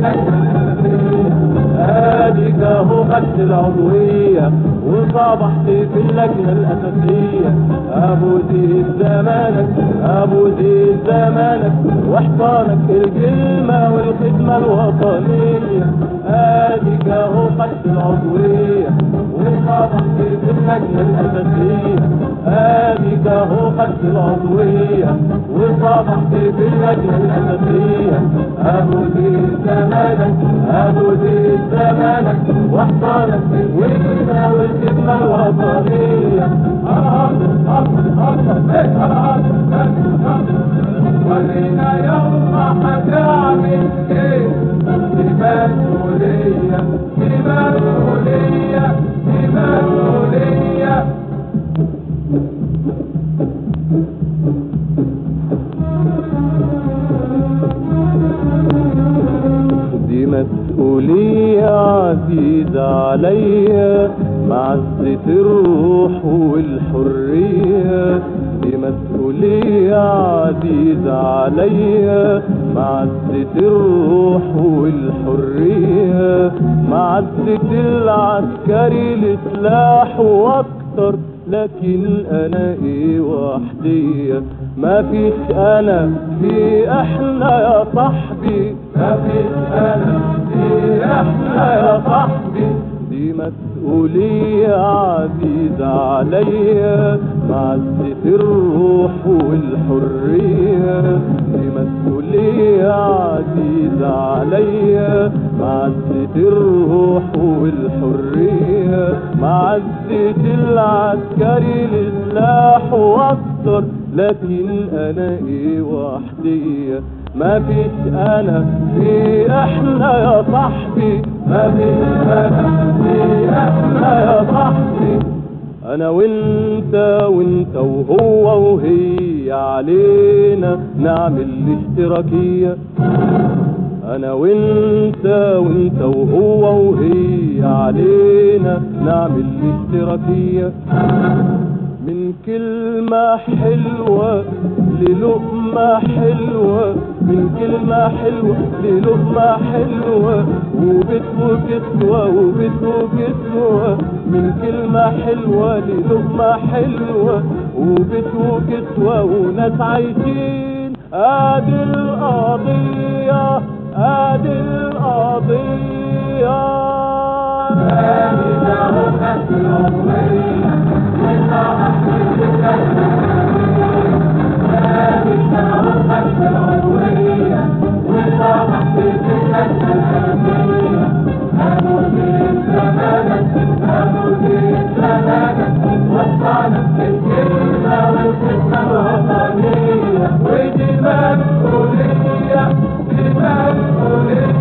اديك اهو خدت العضوية وصبحت في اللجنة الأساسية أبو زيد زمانك أبو زيد زمانك واحضانك الكلمة والخدمة الوطنية اديك اهو خدت العضوية وصبحت في اللجنة الأساسية اديك اهو خدت العضوية وصبحت في اللجنة الأساسية أبو زيد زمانك أبو زيد زمانك واحضانك الكلمة والخدمة الوطنية ورينا يوم هتعمل ايه بمسؤولية بمسؤولية بمسؤولية دي مسؤولية عزيزة عليا معزة الروح والحرية دي مسؤولية عزيزة عليا معزة الروح والحرية معزة العسكري لسلاح واكتر لكن انا ايه وحدية ما فيش انا في احنا يا صاحبي ما فيش انا في احنا يا صاحبي دي مسؤولية عزيزة عليا معزة الروح والحرية دي مسؤولية عزيزة عليا معزة الروح والحرية معزة العسكري لسلاح واكتر لكن انا ايه وحدية ما فيش انا في احنا يا صاحبي ما فيش انا في احنا يا صاحبي انا وانت وانت وهو وهي علينا نعمل اشتراكية انا وانت وانت وهو وهي علينا نعمل اشتراكية من كلمة حلوة للقمة حلوة من كلمة حلوة للقمة حلوة وبيت وكسوة وبيت وكسوة من كلمة حلوة للقمة حلوة وبيت وكسوة وناس عايشين ادي القضية ادي القضية ودي مسؤولية دي مسؤولية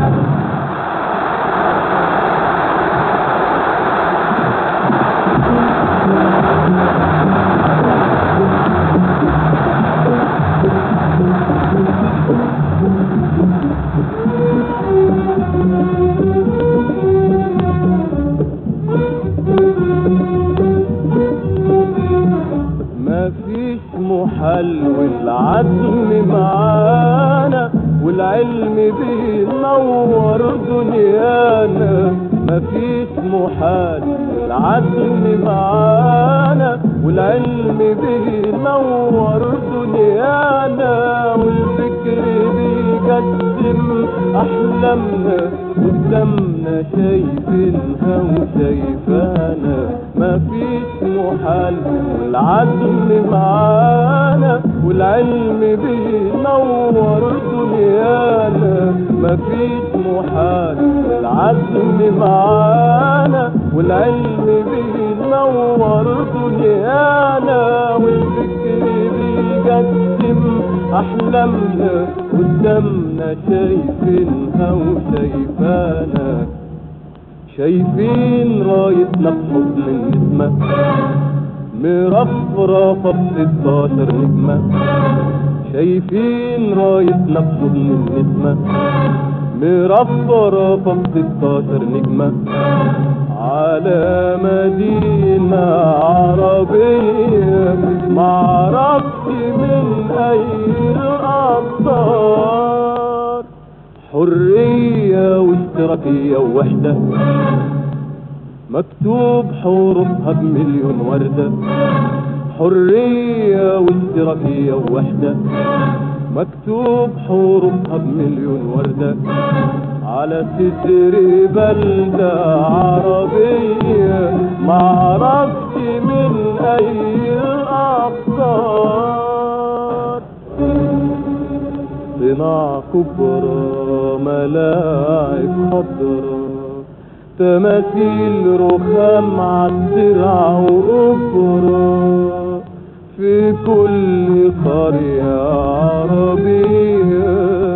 ما فيش محل والعزم معانا والعلم بينور دنيانا ما فيش محال والعزم معانا والعلم بينور دنيانا والفكر بيقدم احلامنا قدامنا شايفينها وشايفانا ما فيش محال والعزم معانا والعلم بينور دنيانا ما فيش محال والعزم معانا والعلم بينور دنيانا والفكر بيقدم احلامنا قدامنا شايفينها وشايفانا شايفين رايتنا بحضن النسمة مرفرفة بستاشر نجمة شايفين رايتنا بحضن النسمة مرفرفة بستاشر نجمة على مدينة عربية معرفش من أي الأمطار حرية واشتراكية ووحدة مكتوب حروفها بمليون وردة حرية واشتراكية ووحدة مكتوب حروفها بمليون وردة على ستر بلدة عربية معرفش من أي الأقطار صناع كبرى ملاعب خضرا تماثيل رخام عالدرع وأخرى في كل قرية عربية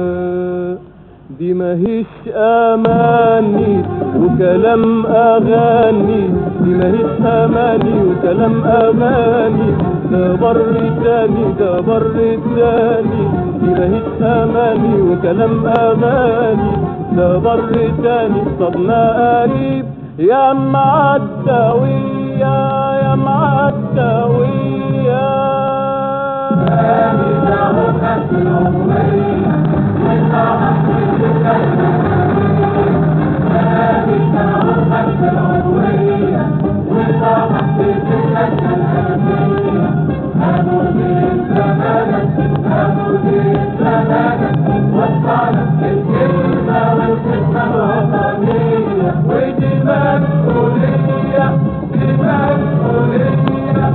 دي ماهيش أماني وكلام أغاني دي ماهيش أماني وكلام أغاني ده بر تاني ده بر تاني دي ماهيش أماني وكلام أغاني ده بر تاني صدنا قريب يا معدوية يا معدوية ودي مسؤولية دي مسؤولية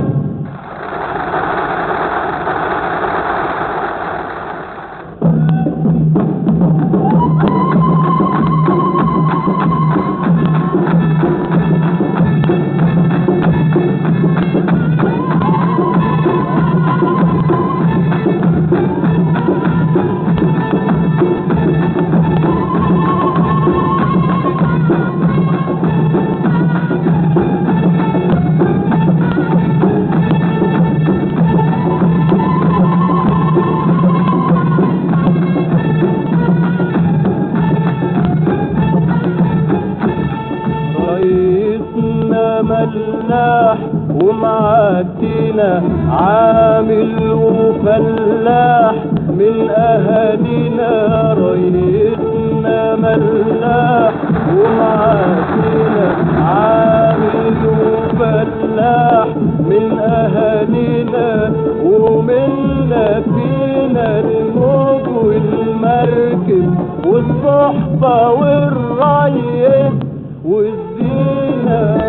رئيسنا ملاح ومعدينا عامل وفلاح من اهالينا رئيسنا ملاح ومعدينا عامل وفلاح من اهالينا ومنا فينا الموج والمركب والصحبة والريس والزينة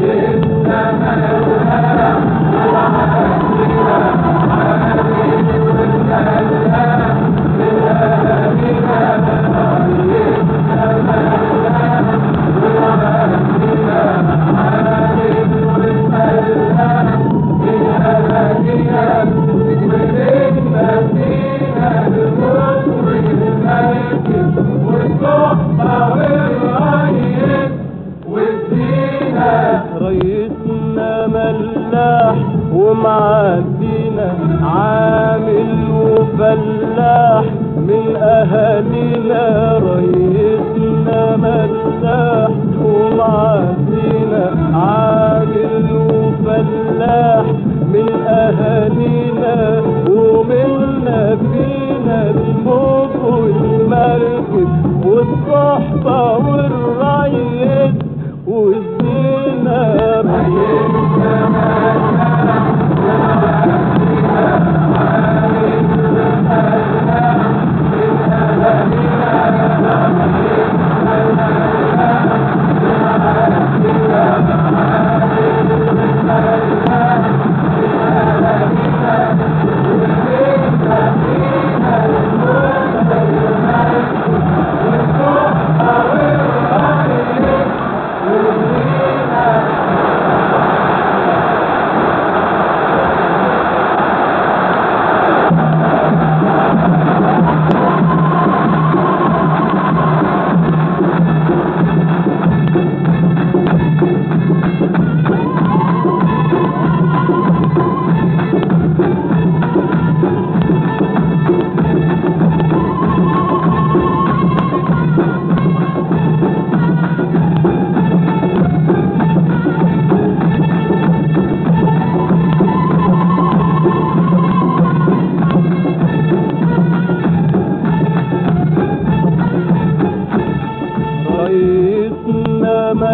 رئيسنا ملاح ومعدينا عامل وفلاح من اهالينا رئيسنا ملاح ومعدينا عامل وفلاح من اهالينا ومنا فينا الموج والمركب والصحبة والريس والزينة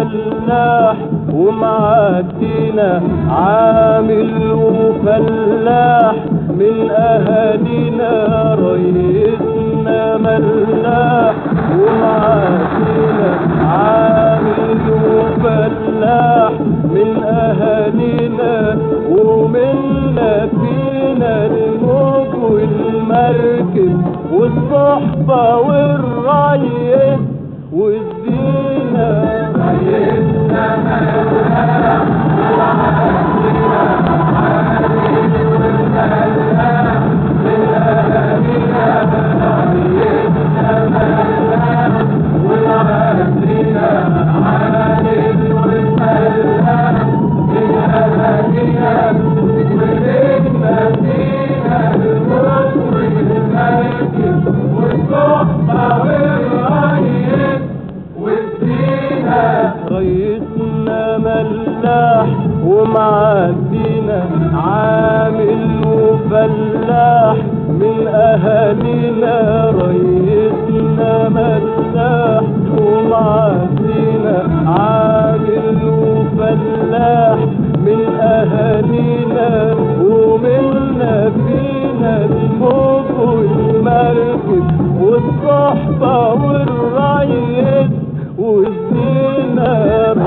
وفلاح ومعدينا عامل وفلاح من اهالينا ريسنا ملاح ومعدينا عامل وفلاح من اهالينا ومنا فينا الموج والمركب والصحبة والريس والزينة ريسنا ملاح ومعدينا عامل وفلاح من اهالينا ريسنا ملاح ومعدينا عامل وفلاح من اهالينا ومنا فينا الموج والمركب والصحبة والريس والزينة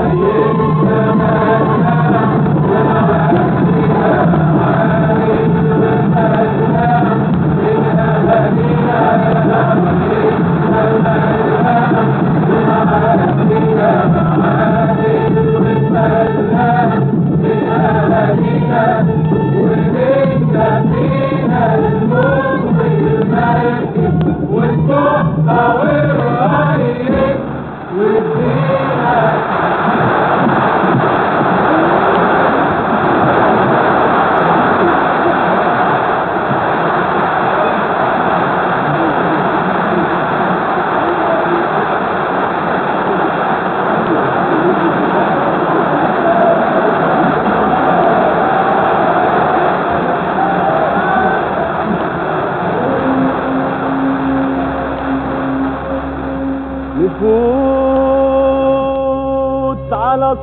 نفوت على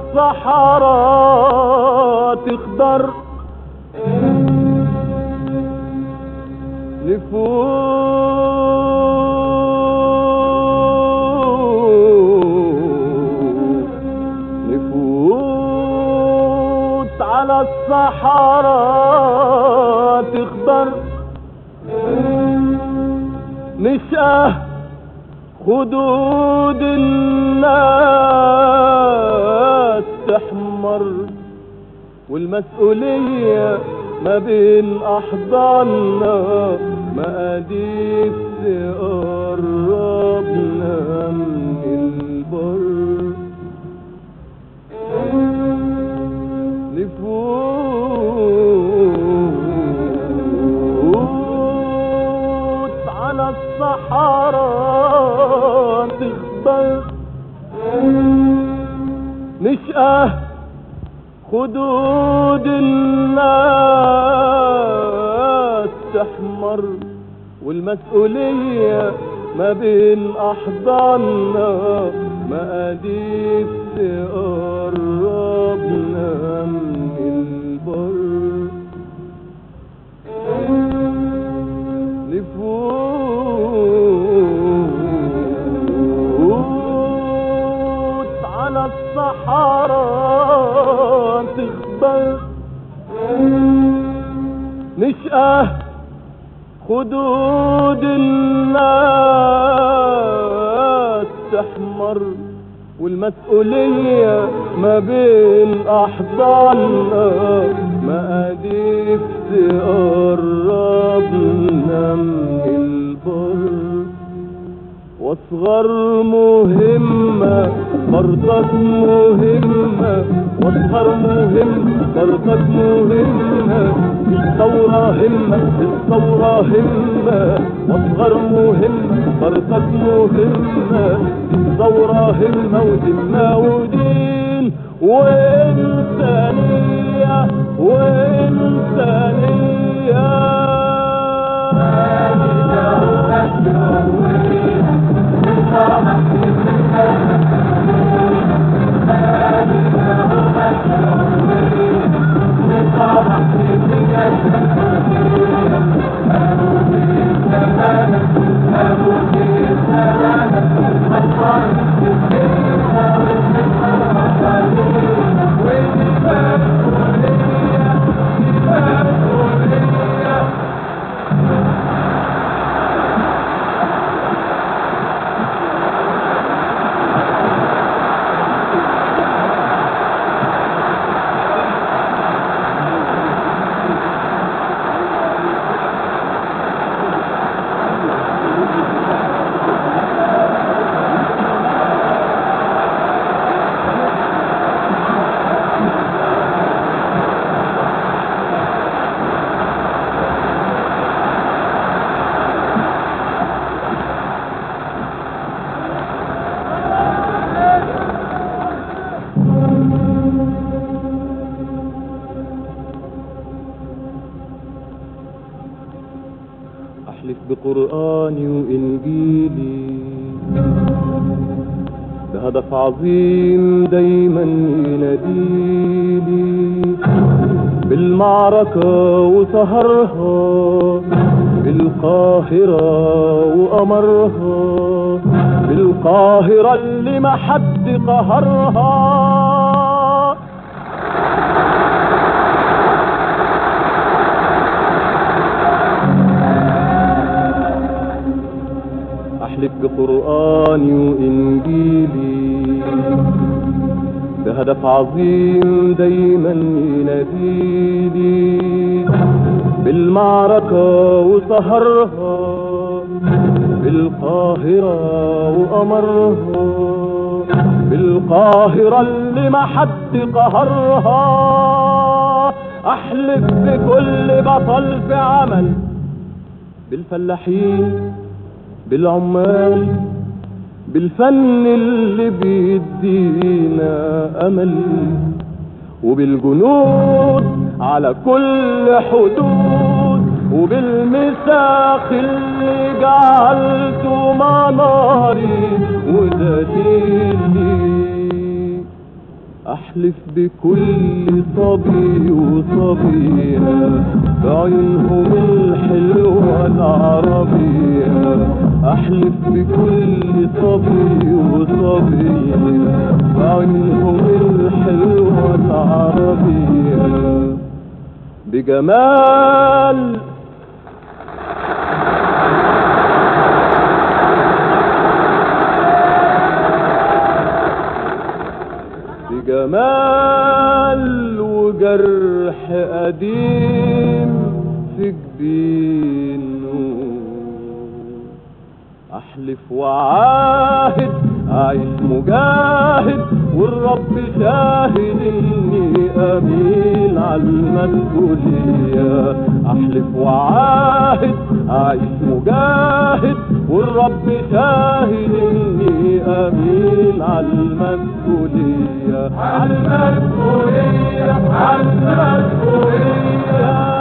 الصحراء تخضر نفوت نفوت على الصحراء تخضر نشأه خدود الناس تحمر والمسؤولية ما بين أحضاننا مقاديف تقربنا من البر نفوت على الصحراء تخضر نشأه خدود الناس تحمر والمسؤولية ما بين أحضاننا مقاديف تقربنا من البر نفوت على الصحراء تخبر نشأه خدود الناس تحمر والمسؤولية ما بين أحضاننا مقاديف تقربنا من البر واصغر مهمة برضك مهمة واصغر مهمة برضك مهمة الثورة همة الثورة همة واصغر مهمة برضك مهمة الثورة همة وذمة ودين وإنسانية وإنسانية بقرآني وإنجيلي بهدف عظيم دايما يناديلي بالمعركة وسهرها بالقاهرة وقمرها بالقاهرة اللي ما حد قهرها أحلف بقرآني وإنجيلي بهدف عظيم دايما يناديلي بالمعركة وسهرها بالقاهرة وقمرها بالقاهرة اللي ما حد قهرها أحلف بكل بطل في عمل بالفلاحين بالعمال بالفن اللي بيدينا امل وبالجنود على كل حدود وبالمساخ اللي جعلته مناري ودليلي احلف بكل صبي وصبية بعينهم الحلوة العربية احلف بكل صبي وصبية بعينهم الحلوة العربية بجمال بجمال وجرح قديم في جبينه احلف وعاهد اعيش مجاهد والرب شاهد اني امين على المسؤوليه احلف وعاهد اعيش مجاهد والرب شاهد اني امين على المسؤوليه على المسؤوليه على المسؤوليه